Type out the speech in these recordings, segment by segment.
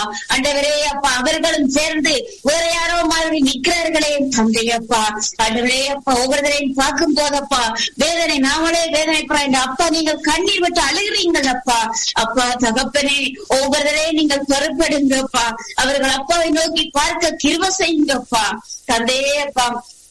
ஆண்டவரே அப்பா அவர்களும் சேர்ந்து வேற யாரோ மாதிரி நிக்கிறார்களே தந்தை அப்பா ஆண்டவரே அப்பா ஒவ்வொருத்தரையும் பார்க்கும் போதப்பா வேதனை நாமளே வேதனைப்படுற இந்த அப்பா நீங்கள் கண்ணீர் விட்டு அழுகிறீங்கள் அப்பா அப்பா தகப்பனே ஒவ்வொருத்தரையும் நீங்கள் பொறுப்படுங்கப்பா அவர்கள் அப்பாவை நோக்கி பார்க்க கிருப செய்யுங்கப்பா தந்தையே அப்பா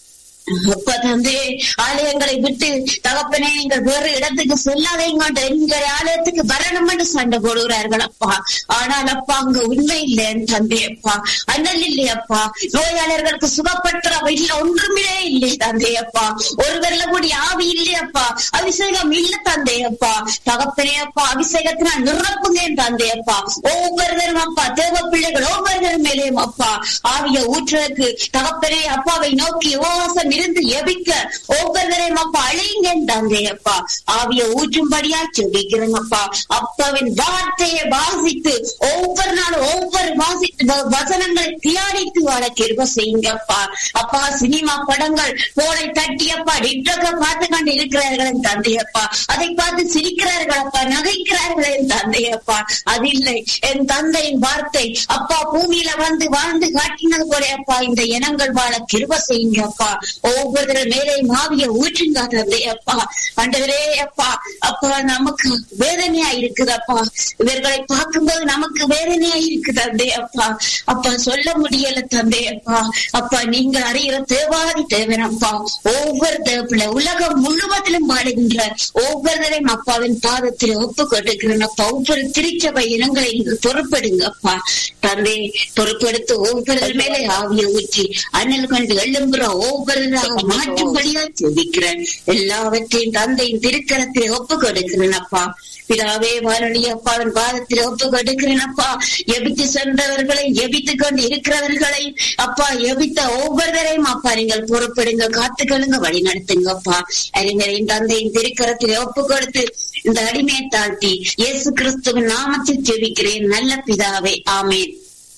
அப்பா தந்தை ஆலயங்களை விட்டு தகப்பனே நீங்கள் வேறு இடத்துக்கு செல்லாதீங்க எங்கள் ஆலயத்துக்கு வரணும் என்று சண்டை போடுகிறார்கள் அப்பா ஆனால் அப்பா அங்க உண்மை இல்லை என் தந்தை அப்பா அண்ணல் இல்லை அப்பா நோயாளர்களுக்கு சுகப்பற்ற இல்ல ஒன்றுமே இல்லை தந்தை அப்பா ஒரு வெள்ள கூடிய ஆவி இல்லை அப்பா அபிஷேகம் இல்ல தந்தை அப்பா தகப்பனே அப்பா அபிஷேகத்தினால் நிரப்புங்க என் தந்தை அப்பா ஒவ்வொருவரும் அப்பா தேவ பிள்ளைகள் ஒவ்வொருவரும் மேலேயும் அப்பா ஆவிய ஊற்றுறதுக்கு தகப்பனே அப்பாவை நோக்கி உபவாசம் இருந்து எபிக்க ஒவ்வொருவரையும் அப்பா அழைங்க தந்தை அப்பா ஆவிய ஊற்றும்படியா செபிக்கிறேன் அப்பா அப்பாவின் வார்த்தையை வாசித்து ஒவ்வொரு நாளும் ஒவ்வொரு வாசித்து வ- வசனங்களை தியானித்து வாழ கிருப செய்யுங்க அப்பா அப்பா சினிமா படங்கள் போனை தட்டி அப்பா டிக்டாக பார்த்து கொண்டு இருக்கிறார்கள் என் தந்தை அப்பா அதை பார்த்து சிரிக்கிறார்கள் அப்பா நகைக்கிறார்கள் என் தந்தை அப்பா அது இல்லை என் தந்தையின் வார்த்தை அப்பா பூமியில வந்து வாழ்ந்து காட்டினது போல அப்பா இந்த இனங்கள் வாழ கிருப செய்யுங்க அப்பா ஒவ்வொரு மேலே மாவிய ஊற்றுங்க தந்தை அப்பா ஆண்டவரே அப்பா அப்பா நமக்கு வேதனையா இருக்குது அப்பா இவர்களை பார்க்கும்போது நமக்கு வேதனையா இருக்கு தந்தை அப்பா அப்பா சொல்ல முடியல தந்தை அப்பா அப்பா நீங்க அறிகிற தேவாதி தேவன் அப்பா ஒவ்வொரு தேவப்பிள்ளை உலகம் முழுவதிலும் வாழுகின்ற ஒவ்வொருவரையும் அப்பாவின் பாதத்தில் ஒப்பு கொடுக்கிறேன் அப்பா ஒவ்வொரு திருச்சபை இனங்களை நீங்கள் பொறுப்படுங்க அப்பா தந்தை பொறுப்பெடுத்து ஒவ்வொரு மேலே ஆவிய ஊற்றி அண்ணல் கொண்டு எழும்புற ஒவ்வொருவராக மாற்றும்படியா ஜெபிக்கிறேன் எல்லாவற்றையும் தந்தையின் திருக்கரத்தில் ஒப்பு கொடுக்கிறேன் அப்பா பிதாவே வாரடி அப்பாவின் பாதத்தில் ஒப்பு கொடுக்கிறேன் அப்பா எபித்து சென்றவர்களை எபித்துக் கொண்டு இருக்கிறவர்களை அப்பா எபித்த ஒவ்வொருவரையும் அப்பா நீங்கள் பொறுப்படுங்க காத்துக்கொள்ளுங்க வழி நடத்துங்க அப்பா அறிஞரின் தந்தையின் திருக்கரத்தில் ஒப்பு கொடுத்து இந்த அடிமையை தாழ்த்தி இயேசு கிறிஸ்துவின் நாமத்தில் ஜெபிக்கிறேன் நல்ல பிதாவே ஆமேன்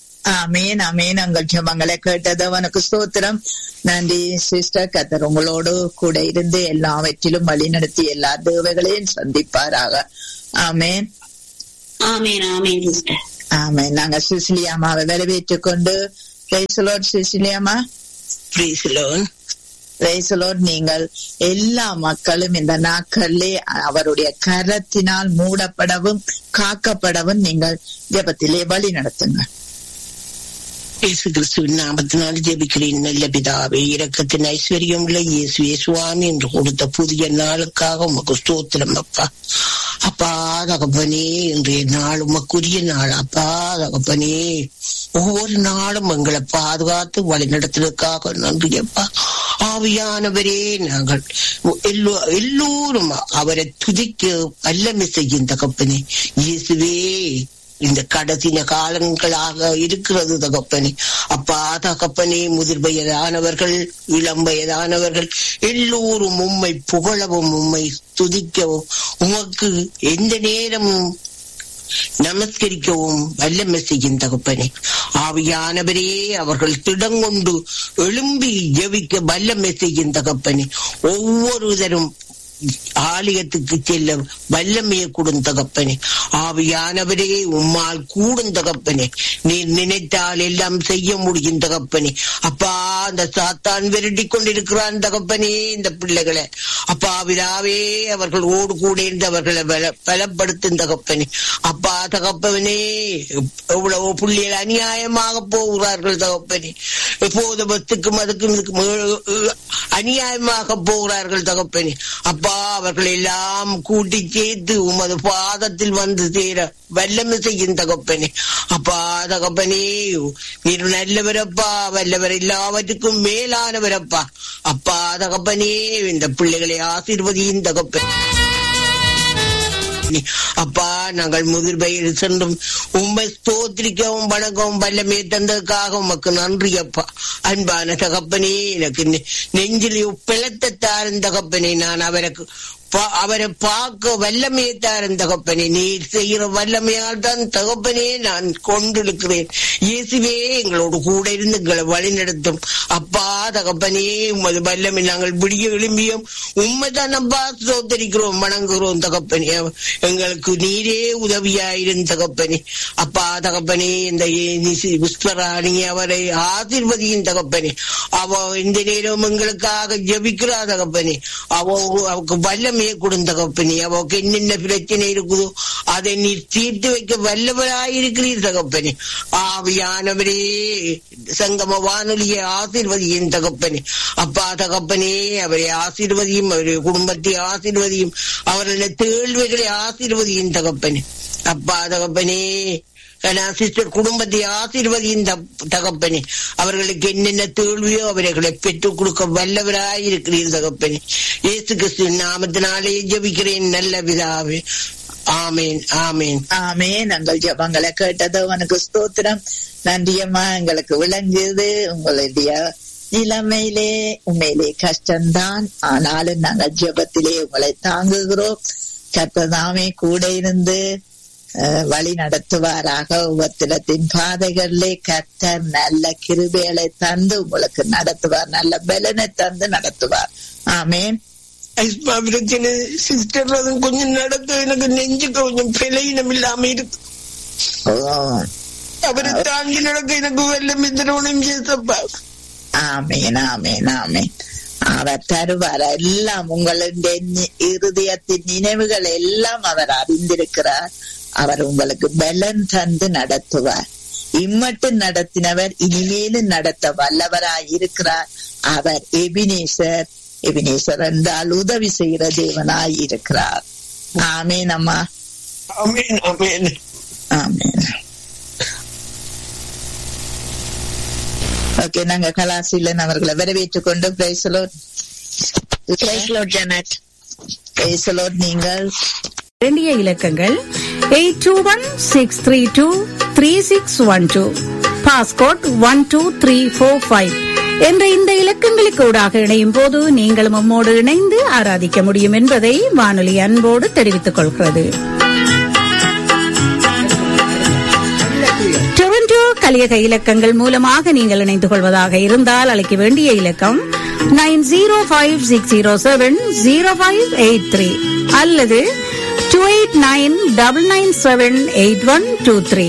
ஆமேன் ஆமேன் உங்கள் ஜெபங்களை கேட்டது அவனுக்கு ஸ்தோத்திரம் நன்றி சிஸ்டர் கத்தர் உங்களோடு கூட இருந்து எல்லாவற்றிலும் வழி நடத்தி எல்லா தேவைகளையும் சந்திப்பாராக ஆமேன் ஆமேன் ஆமேன் சிஸ்டர் ஆமேன் நாங்க சிசிலியாமாவை வரவேற்றுக் கொண்டு பிரைசலோட் சிசிலியாமா பிரைஸ்லோன் பிரைசலோட் நீங்கள் எல்லா மக்களும் இந்த நாட்களிலே அவருடைய கரத்தினால் மூடப்படவும் காக்கப்படவும் நீங்கள் ஜெபத்திலே வழி நடத்துங்க இயேசு கிறிஸ்துவின் நாமத்தினால் ஜெபிக்கிறேன் நல்ல பிதாவே இரக்கத்தின் ஐஸ்வர்யம் உள்ள இயேசுவே சுவாமி என்று கொடுத்த புதிய நாளுக்காக உமக்கு ஸ்தோத்திரம் அப்பா அப்பா தகப்பனே இன்றைய நாள் உமக்குரிய நாள் அப்பா தகப்பனே ஒவ்வொரு நாளும் எங்களை பாதுகாத்து வழி நடத்துவதற்காக நன்றி அப்பா ஆவியானவரே நாங்கள் எல்லோ எல்லோரும் அவரை துதிக்க வல்லமை செய்யும் தகப்பனே இயேசுவே இந்த கடைசின காலங்களாக இருக்கிறது தகப்பனே அப்பா தகப்பனே முதிர் வயதானவர்கள் இளம் வயதானவர்கள் எல்லோரும் உம்மை புகழவும் உம்மை துதிக்கவும் உமக்கு எந்த நேரமும் நமஸ்கரிக்கவும் வல்லமை செய்யும் தகப்பனே ஆவியானவரே அவர்கள் திடங்கொண்டு எழும்பி ஜெபிக்க வல்லமை செய்யும் தகப்பனே ஒவ்வொருதரும் ஆலயத்துக்கு செல்ல வல்லமையை கூடும் தகப்பனே ஆவியானவரே உம்மால் கூடும் தகப்பனே நீ நினைத்தால் எல்லாம் செய்ய முடியும் தகப்பனே அப்பா அந்த சாத்தான் விரட்டி கொண்டிருக்கிறான் தகப்பனே இந்த பிள்ளைகளை அப்பா விழாவே அவர்கள் ஓடு கூட இருந்து அவர்களை பல- பலப்படுத்தும் தகப்பனே அப்பா தகப்பனே எவ்வளவு பிள்ளைகள் அநியாயமாக போகிறார்கள் தகப்பனே போதபத்துக்கும் அதுக்கும் இதுக்கும் ஏ- அநியாயமாக போகிறார்கள் தகப்பனே அப்பா அவர்கள் எல்லாம் கூட்டி சேர்த்து உமது பாதத்தில் வந்து சேர வல்லமை செய்யும் தகப்பனே அப்பா தகப்பனே நீர் நல்லவரப்பா வல்லவர் எல்லாவற்றுக்கும் மேலானவரப்பா அப்பா தகப்பனே இந்த பிள்ளைகளை ஆசீர்வதியும் தகப்பனே அப்பா நாங்கள் முதிர் பயிர் சென்றும் உண்மை ஸ்தோத்திரிக்கவும் வணங்கவும் வல்லமே தந்ததுக்காக உமக்கு நன்றி அப்பா அன்பான தகப்பனே எனக்கு நெ- நெஞ்சில் பிளத்த தாரும் தகப்பனே நான் அவருக்கு பா- அவரை பார்க்க வல்லமையை தாரன் தகப்பனே நீர் செய்கிற வல்லமையால் தான் தகப்பனே நான் கொண்டிருக்கிறேன் இயேசுவே எங்களோடு கூட இருந்து எங்களை வழிநடத்தும் அப்பா தகப்பனே உமது வல்லமை நாங்கள் விடிய எழும்பியும் உண்மைதான் அப்பா சோதரிக்கிறோம் வணங்குகிறோம் தகப்பனே எங்களுக்கு நீரே உதவியாயிரும் தகப்பனே அப்பா தகப்பனே இந்த புஷ்பராணி அவரை ஆசிர்வதியும் தகப்பனே அவ இந்த நேரம் எங்களுக்காக ஜபிக்கிறா தகப்பனே அவ அவக்கு வல்லமையை கொடுந்த தகப்பனே அவக்கு என்னென்ன பிரச்சனை இருக்குதோ அதை நீ தீர்த்து வைக்க வல்லவராயிருக்கிறீர் தகப்பனே ஆவியானவரே சங்கம வானொலியை ஆசீர்வதியும் தகப்பனே அப்பா தகப்பனே அவரை ஆசீர்வதியும் அவருடைய குடும்பத்தை ஆசீர்வதியும் அவருடைய தேழ்வைகளை ஆசீர்வதியும் தகப்பனே அப்பா தகப்பனே நான் சிஸ்டர் குடும்பத்தை ஆசீர்வதியும் தப்- தகப்பனே அவர்களுக்கு என்னென்ன தோல்வியோ அவர்களை பெற்றுக் கொடுக்க வல்லவராயிருக்கிறீர் தகப்பனே இயேசு கிறிஸ்து நாமத்தினாலே ஜெபிக்கிறேன் நல்ல விதாவே ஆமேன் ஆமேன் ஆமே நாங்கள் ஜபங்களை கேட்டது உனக்கு ஸ்தோத்திரம் நன்றியம்மா எங்களுக்கு விளங்குது உங்களுடைய நிலைமையிலே உண்மையிலே கஷ்டம்தான் ஆனாலும் நாங்கள் ஜெபத்திலே உங்களை தாங்குகிறோம் கர்த்ததாமே கூட இருந்து அஹ், வழி நடத்துவாராக உபத்திரத்தின் பாதைகளிலே கர்த்தர் நல்ல கிருபைகளை தந்து உங்களுக்கு நடத்துவார் நல்ல பலனை தந்து நடத்துவார் ஆமேன் ஐஸ்மா பிரச்சனை சிஸ்டர் அது கொஞ்சம் நடத்த எனக்கு நெஞ்சு கொஞ்சம் பிழையினம் இல்லாம இருக்கு ஓ அவரை தாங்கி நடக்க எனக்கு வெள்ளம் இந்த சேசப்பா ஆமேன் ஆமேன் ஆமேன் அவர் தருவார் எல்லாம் உங்களுடைய நி- இருதயத்தின் நினைவுகள் எல்லாம் அவர் அறிந்திருக்கிறார் அவர் உங்களுக்கு பலன் தந்து நடத்துவார் இம்மட்டும் நடத்தினவர் இனிமேலும் நடத்த வல்லவராய் இருக்கிறார் அவர் எபினேசர் எபினேசர் என்றால் உதவி செய்கிற தேவனாய் இருக்கிறார் ஆமேன் அம்மா ஆமேன் ஆமேன் ஆமேன் ஓகே நாங்க கலாசீலன் அவர்களை வரவேற்றுக் கொண்டு பிரைசலோட் பிரைஸ்லோட் ஜனட் பிரைசலோட் நீங்கள் வேண்டிய இலக்கங்கள் eight two one six three two three six one two passcode one two three four five என்ற இந்த இலக்கங்களுக்கு ஊடாக இணையும் போது நீங்களும் நம்மோடு இணைந்து ஆராதிக்க முடியும் என்பதை வானொலி அன்போடு தெரிவித்துக் கொள்கிறது டொரண்டோ கலியக இலக்கங்கள் மூலமாக நீங்கள் இணைந்து கொள்வதாக இருந்தால் அழைக்க வேண்டிய இலக்கம் nine zero five six zero seven zero five eight three அல்லது two eight nine double nine seven eight one two three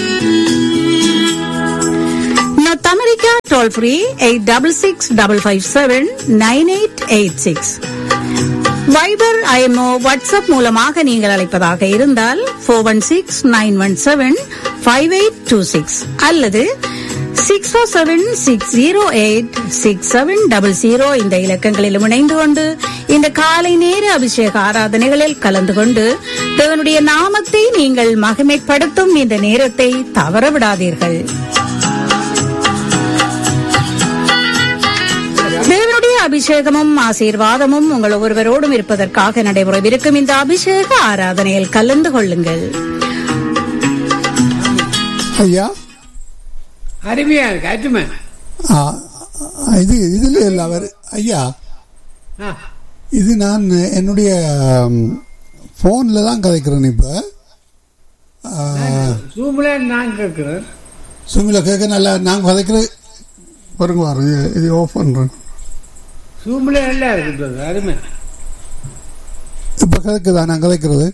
North America toll free eight double six double five seven nine eight eight six Viber IMO WhatsApp மூலமாக நீங்கள் அழைப்பதாக இருந்தால் four one six nine one seven five eight two six அல்லது six four seven six zero eight six seven double zero இந்த இலக்கங்களிலும் இணைந்து கொண்டு இந்த காலை நேர அபிஷேக ஆராதனைகளில் கலந்து கொண்டு தேவனுடைய நாமத்தை நீங்கள் மகிமைப்படுத்தும் இந்த நேரத்தை தவறவிடாதீர்கள் தேவனுடைய அபிஷேகமும் ஆசீர்வாதமும் உங்கள் ஒவ்வொருவரோடும் இருப்பதற்காக நடைபெறவிருக்கும் இந்த அபிஷேக ஆராதனையில் கலந்து கொள்ளுங்கள் ஐயா அருமையா இருக்கு அருமை ஆ, இது இதுல இல்ல அவர் ஐயா ஆ, இது நான் என்னுடைய போன்ல தான் கதைக்கிறேன் இப்ப ஜூம்ல நான் கேட்கிறேன் சுமில கேட்க நல்லா நான் கதைக்கிறது பாருங்க பாருங்க இது- இது ஆஃப் பண்றேன் ஜூம்ல நல்லா இருக்கு அருமை இப்ப கதைக்குதா நான் கதைக்கிறது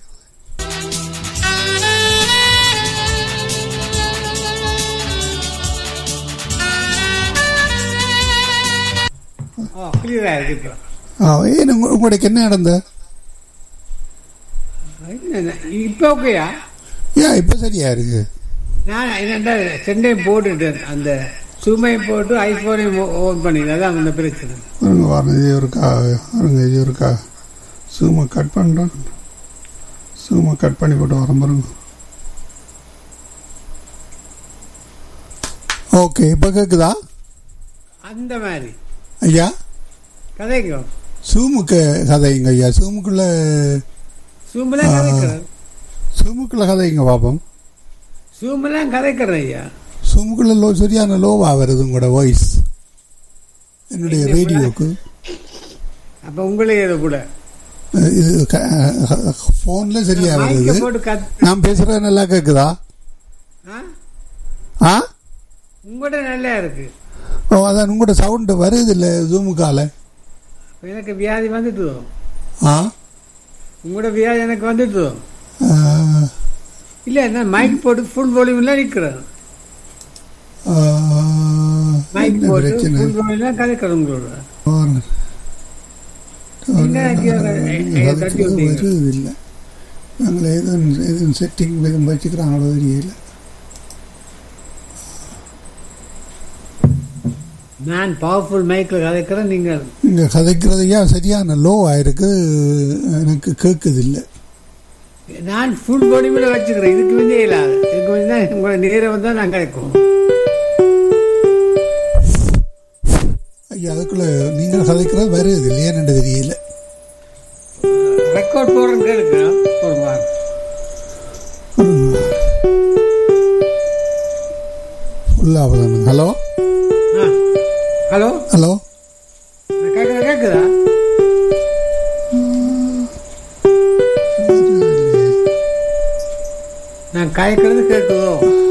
ஓ கிளியரா இருக்கு இப்போ ஆ, ஏன் உங்க- உங்களுக்கு என்ன நடந்த என்ன, இப்போ ஓகேயா ஏன் இப்ப சரியா இருக்கு நான் என்னண்டா சென்னையும் போட்டுட்டேன் அந்த சுமையும் போட்டு ஐபோனையும் ஓன் பண்ணிடுறேன் அதான் அந்த பிரச்சனை பாருங்க பாருங்க இது இருக்கா பாருங்க இது இருக்கா சூமை கட் பண்றேன் சூமை கட் பண்ணி போட்டு வரேன் பாருங்க ஓகே இப்ப கேக்குதா அந்த மாதிரி ஐயா கதைக்கும் சூமுக்கு கதைங்க ஐயா சூமுக்குள்ள சூம்ல ஆ. கதைக்கிறேன் சூமுக்குள்ள கதைங்க பாப்போம் சூம்லாம் கதைக்கிறேன் ஐயா சூமுக்குள்ள லோ சரியான லோவா வருது உங்களோட வாய்ஸ் என்னுடைய ரேடியோக்கு அப்போ உங்களே இதை கூட அஹ் இது போன்ல சரியா மைக்க வருது போட்டு கத் நான் பேசுறது நல்லா கேக்குதா ஆ? ஆ உங்கள்கிட்ட நல்லா இருக்கு ஓ அதான் உங்களோட சவுண்டு வருது இல்லை ஜூமுக்கால எனக்கு வியாதி வந்துட்டு ஆ உங்களோட வியாதி எனக்கு வந்துட்டு ஆ, இல்ல நான் மைக் போட்டு ஃபுல் வால்யூம்ல நிக்கிறேன் ஆ, மைக் என்ன போட்டு பிரச்சனை ஃபுல் வால்யூம்ல கதைக்கிறேன் உங்களோட பாருங்க. நீங்க ஐயா, ஐயா, அதுக்கு தட்டி விட்டீங்க. வருது இல்லை நாங்கள் எதுவும் எதுவும் செட்டிங் எதுவும் வச்சுக்கிறாங்களோ தெரியல நான் பவர்ஃபுல் மைக்ல கதைக்கிறேன் நீங்கள் நீங்க கதைக்கிறதையா சரியான லோ ஆயிருக்கு எனக்கு கேட்குது இல்லை நான் ஃபுல் வால்யூம்ல வச்சுக்கிறேன் இதுக்கு வந்து இல்லாது இதுக்கு வந்து தான் உங்களோட நேரம் வந்தா நான் கதைக்கும் ஐயா அதுக்குள்ள நீங்கள் கதைக்கிறது வருது இல்லையான்னு தெரியல ரெக்கார்ட் போடுறேன் கேளுக்கிறேன் ஒரு வாரம் ஃபுல்லாக ஹலோ ஆ ஹலோ ஹலோ நான் கேட்குறேன் கேட்குதா நான் காய்க்கிறது கேட்குதோ